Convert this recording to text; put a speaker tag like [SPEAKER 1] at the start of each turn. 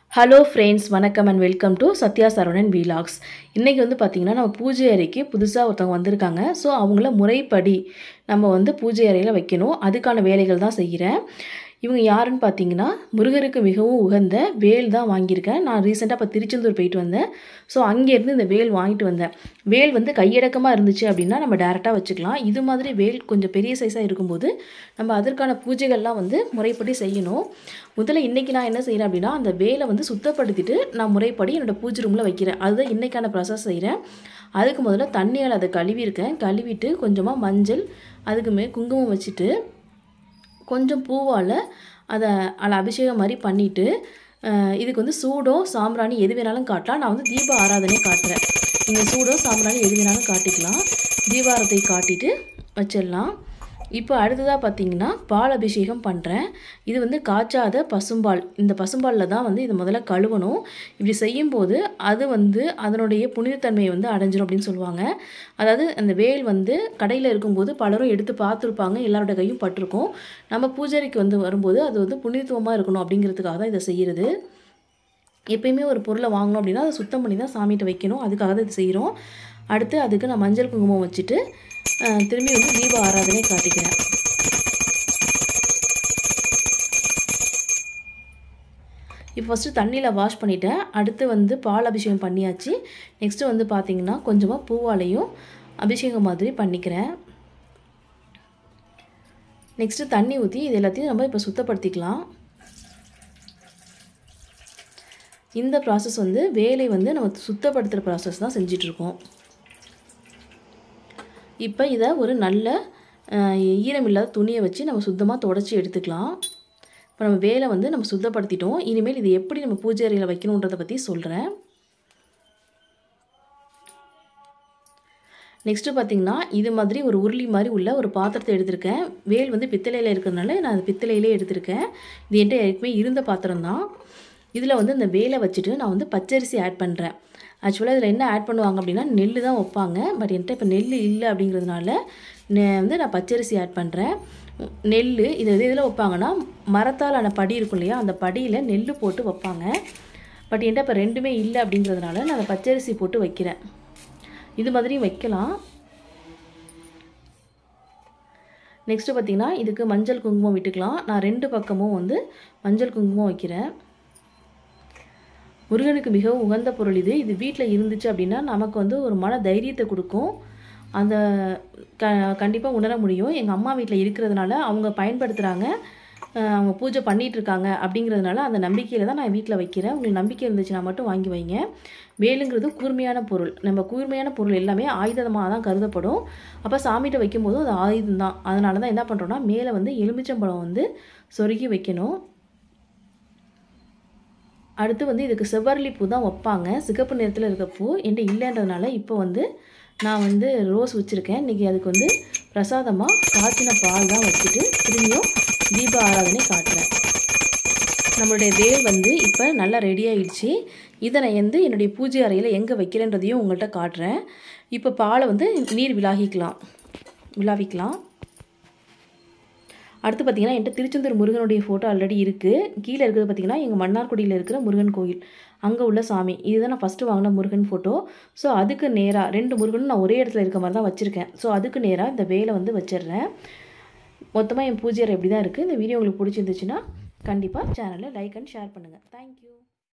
[SPEAKER 1] hello friends வணக்கம் and welcome to Sathya Saravanan vlogs இன்றைக்கி வந்து பார்த்திங்கன்னா நம்ம பூஜை அறைக்கு புதுசாக ஒருத்தவங்க வந்திருக்காங்க ஸோ அவங்கள முறைப்படி நம்ம வந்து பூஜை அறையில் வைக்கணும் அதுக்கான வேலைகள் தான் செய்கிறேன் இவங்க யாருன்னு பார்த்தீங்கன்னா முருகருக்கு மிகவும் உகந்த வேல் தான் வாங்கியிருக்கேன் நான் ரீசெண்டாக இப்போ திருச்செந்தூர் போயிட்டு வந்தேன் ஸோ அங்கேருந்து இந்த வேல் வாங்கிட்டு வந்தேன் வேல் வந்து கையடக்கமாக இருந்துச்சு அப்படின்னா நம்ம டேரெக்டாக வச்சுக்கலாம் இது மாதிரி வேல் கொஞ்சம் பெரிய சைஸாக இருக்கும்போது நம்ம அதற்கான பூஜைகள்லாம் வந்து முறைப்படி செய்யணும் முதல்ல இன்றைக்கி நான் என்ன செய்கிறேன் அப்படின்னா அந்த வேலை வந்து சுத்தப்படுத்திட்டு நான் முறைப்படி என்னோடய பூஜை ரூமில் வைக்கிறேன் அதுதான் இன்றைக்கான ப்ராசஸ் செய்கிறேன் அதுக்கு முதல்ல தண்ணியால் அதை கழுவியிருக்கேன் கழுவிட்டு கொஞ்சமாக மஞ்சள் அதுக்கு மே குங்குமம் வச்சுட்டு கொஞ்சம் பூவால் அதை அதில் அபிஷேகம் மாதிரி பண்ணிவிட்டு இதுக்கு வந்து சூடோ சாம்பிராணி எது வேணாலும் காட்டலாம் நான் வந்து தீப ஆராதனை காட்டுறேன் நீங்கள் சூடோ சாம்பிராணி எது வேணாலும் காட்டிக்கலாம் தீபாரத்தை காட்டிட்டு வச்சிடலாம் இப்போ அடுத்ததாக பார்த்தீங்கன்னா பால் அபிஷேகம் பண்ணுறேன் இது வந்து காய்ச்சாத பசும்பால் இந்த பசும்பாலில் தான் வந்து இதை முதல்ல கழுவணும் இப்படி செய்யும்போது அது வந்து அதனுடைய புனிதத்தன்மையை வந்து அடைஞ்சிரும் அப்படின்னு சொல்லுவாங்க அதாவது அந்த வேல் வந்து கடையில் இருக்கும்போது பலரும் எடுத்து பார்த்துருப்பாங்க எல்லாரோட கையும் பட்டிருக்கும் நம்ம பூஜைக்கு வந்து வரும்போது அது வந்து புனிதத்துவமாக இருக்கணும் அப்படிங்கிறதுக்காக தான் இதை செய்கிறது எப்பயுமே ஒரு பொருளை வாங்கணும் அப்படின்னா அதை சுத்தம் பண்ணி தான் சாமிகிட்ட வைக்கணும் அதுக்காக தான் இது செய்கிறோம் அடுத்து அதுக்கு நான் மஞ்சள் குங்குமம் வச்சுட்டு திரும்பி வந்து தீப ஆராதனை காட்டிக்கிறேன் இப்போ ஃபஸ்ட்டு தண்ணியில் வாஷ் பண்ணிவிட்டேன் அடுத்து வந்து பால் அபிஷேகம் பண்ணியாச்சு நெக்ஸ்ட்டு வந்து பார்த்திங்கன்னா கொஞ்சமாக பூவாலையும் அபிஷேகம் மாதிரி பண்ணிக்கிறேன் நெக்ஸ்ட்டு தண்ணி ஊற்றி இது எல்லாத்தையும் நம்ம இப்போ சுத்தப்படுத்திக்கலாம் இந்த ப்ராசஸ் வந்து வேலை வந்து நம்ம சுத்தப்படுத்துகிற ப்ராசஸ் தான் செஞ்சிட்ருக்கோம் இப்போ இதை ஒரு நல்ல ஈரமில்லாத துணியை வச்சு நம்ம சுத்தமாக தொடச்சி எடுத்துக்கலாம் இப்போ நம்ம வேலை வந்து நம்ம சுத்தப்படுத்திட்டோம் இனிமேல் இதை எப்படி நம்ம பூஜை அறையில் வைக்கணுன்றதை பற்றி சொல்கிறேன் நெக்ஸ்ட்டு பார்த்திங்கன்னா இது மாதிரி ஒரு உருளி மாதிரி உள்ள ஒரு பாத்திரத்தை எடுத்திருக்கேன் வேல் வந்து பித்தளையில் இருக்கிறதுனால நான் அது பித்தளையிலே எடுத்திருக்கேன் இது என்கிட்ட ஏற்கனவே இருந்த பாத்திரம் தான் இதில் வந்து இந்த வேலை வச்சுட்டு நான் வந்து பச்சரிசி ஆட் பண்ணுறேன் ஆக்சுவலாக இதில் என்ன ஆட் பண்ணுவாங்க அப்படின்னா நெல் தான் வைப்பாங்க பட் என்கிட்ட இப்போ நெல் இல்லை அப்படிங்கிறதுனால வந்து நான் பச்சரிசி ஆட் பண்ணுறேன் நெல் இது எது இதில் வைப்பாங்கன்னா மரத்தாலான படி இருக்கும் இல்லையா அந்த படியில் நெல் போட்டு வைப்பாங்க பட் என்கிட்ட இப்போ ரெண்டுமே இல்லை அப்படிங்கிறதுனால நான் பச்சரிசி போட்டு வைக்கிறேன் இது மாதிரி வைக்கலாம் நெக்ஸ்ட்டு பார்த்திங்கன்னா இதுக்கு மஞ்சள் குங்குமம் விட்டுக்கலாம் நான் ரெண்டு பக்கமும் வந்து மஞ்சள் குங்குமம் வைக்கிறேன் முருகனுக்கு மிகவும் உகந்த பொருள் இது இது வீட்டில் இருந்துச்சு அப்படின்னா நமக்கு வந்து ஒரு மன தைரியத்தை கொடுக்கும் அந்த க கண்டிப்பாக உணர முடியும் எங்கள் அம்மா வீட்டில் இருக்கிறதுனால அவங்க பயன்படுத்துகிறாங்க அவங்க பூஜை பண்ணிகிட்ருக்காங்க அப்படிங்கிறதுனால அந்த நம்பிக்கையில் தான் நான் வீட்டில் வைக்கிறேன் உங்களுக்கு நம்பிக்கை இருந்துச்சுன்னா மட்டும் வாங்கி வைங்க வேலுங்கிறது கூர்மையான பொருள் நம்ம கூர்மையான பொருள் எல்லாமே ஆயுதமாக தான் கருதப்படும் அப்போ சாமிகிட்ட வைக்கும்போதும் அது ஆயுதம் தான் அதனால தான் என்ன பண்ணுறோன்னா மேலே வந்து எலுமிச்சம்பழம் வந்து சொருகி வைக்கணும் அடுத்து வந்து இதுக்கு செவ்வரளி பூ தான் வைப்பாங்க சிகப்பு நிறத்தில் இருக்க பூ என்கிட்ட இல்லைன்றதுனால இப்போ வந்து நான் வந்து ரோஸ் வச்சுருக்கேன் இன்றைக்கி அதுக்கு வந்து பிரசாதமாக காய்ச்சின பால் தான் வச்சுட்டு திரும்பியும் தீப ஆராதனை காட்டுறேன் நம்மளுடைய வேல் வந்து இப்போ நல்லா ரெடி ஆகிடுச்சு இதை நான் வந்து என்னுடைய பூஜை அறையில் எங்கே வைக்கிறேன்றதையும் உங்கள்கிட்ட காட்டுறேன் இப்போ பாலை வந்து நீர் விலாகிக்கலாம் விலாவிக்கலாம் அடுத்து பார்த்திங்கன்னா என்கிட்ட திருச்செந்தூர் முருகனுடைய ஃபோட்டோ ஆல்ரெடி இருக்குது கீழே இருக்கிறது பார்த்திங்கன்னா எங்கள் மன்னார்குடியில் இருக்கிற முருகன் கோயில் அங்கே உள்ள சாமி இதுதான் நான் ஃபஸ்ட்டு வாங்கின முருகன் ஃபோட்டோ ஸோ அதுக்கு நேராக ரெண்டு முருகனும் நான் ஒரே இடத்துல இருக்க மாதிரி தான் வச்சுருக்கேன் ஸோ அதுக்கு நேராக இந்த வேலை வந்து வச்சிடுறேன் மொத்தமாக என் பூஜை அறை எப்படி தான் இருக்குது இந்த வீடியோ உங்களுக்கு பிடிச்சிருந்துச்சுன்னா கண்டிப்பாக சேனலை லைக் அண்ட் ஷேர் பண்ணுங்கள் தேங்க்யூ